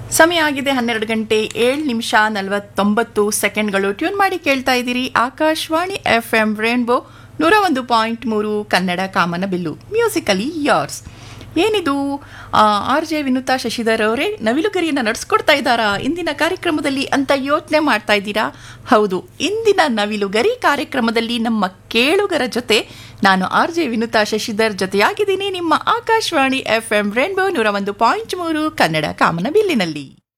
ಸಮಯ ಆಗಿದೆ ಹನ್ನೆರಡು ಗಂಟೆ ಏಳು ನಿಮಿಷ ನಲವತ್ತೊಂಬತ್ತು ಸೆಕೆಂಡ್ಗಳು ಟ್ಯೂನ್ ಮಾಡಿ ಕೇಳ್ತಾ ಇದ್ದೀರಿ ಆಕಾಶವಾಣಿ ಎಫ್ ಎಂ ರೇನ್ಬೋ ನೂರ ಒಂದು ಪಾಯಿಂಟ್ ಮೂರು ಕನ್ನಡ ಕಾಮನಬಿಲ್ಲು ಮ್ಯೂಸಿಕಲಿ ಯಾರ್ಸ್ ಏನಿದು ಆರ್ ಜೆ ವಿನುತಾ ಶಶಿಧರ್ ಅವರೇ ನವಿಲುಗರಿಯನ್ನು ನಡೆಸ್ಕೊಡ್ತಾ ಇದ್ದಾರಾ ಇಂದಿನ ಕಾರ್ಯಕ್ರಮದಲ್ಲಿ ಅಂತ ಯೋಚನೆ ಮಾಡ್ತಾ ಇದ್ದೀರಾ ಹೌದು ಇಂದಿನ ನವಿಲುಗರಿ ಕಾರ್ಯಕ್ರಮದಲ್ಲಿ ನಮ್ಮ ಕೇಳುಗರ ಜೊತೆ ನಾನು ಆರ್ ಜೆ ವಿನುತಾ ಶಶಿಧರ್ ಜೊತೆಯಾಗಿದ್ದೀನಿ ನಿಮ್ಮ ಆಕಾಶವಾಣಿ ಎಫ್ ಎಂ ರೇನ್ಬೋ ನೂರ ಒಂದು ಪಾಯಿಂಟ್ ಮೂರು ಕನ್ನಡ ಕಾಮನಬಿಲ್ಲಿನಲ್ಲಿ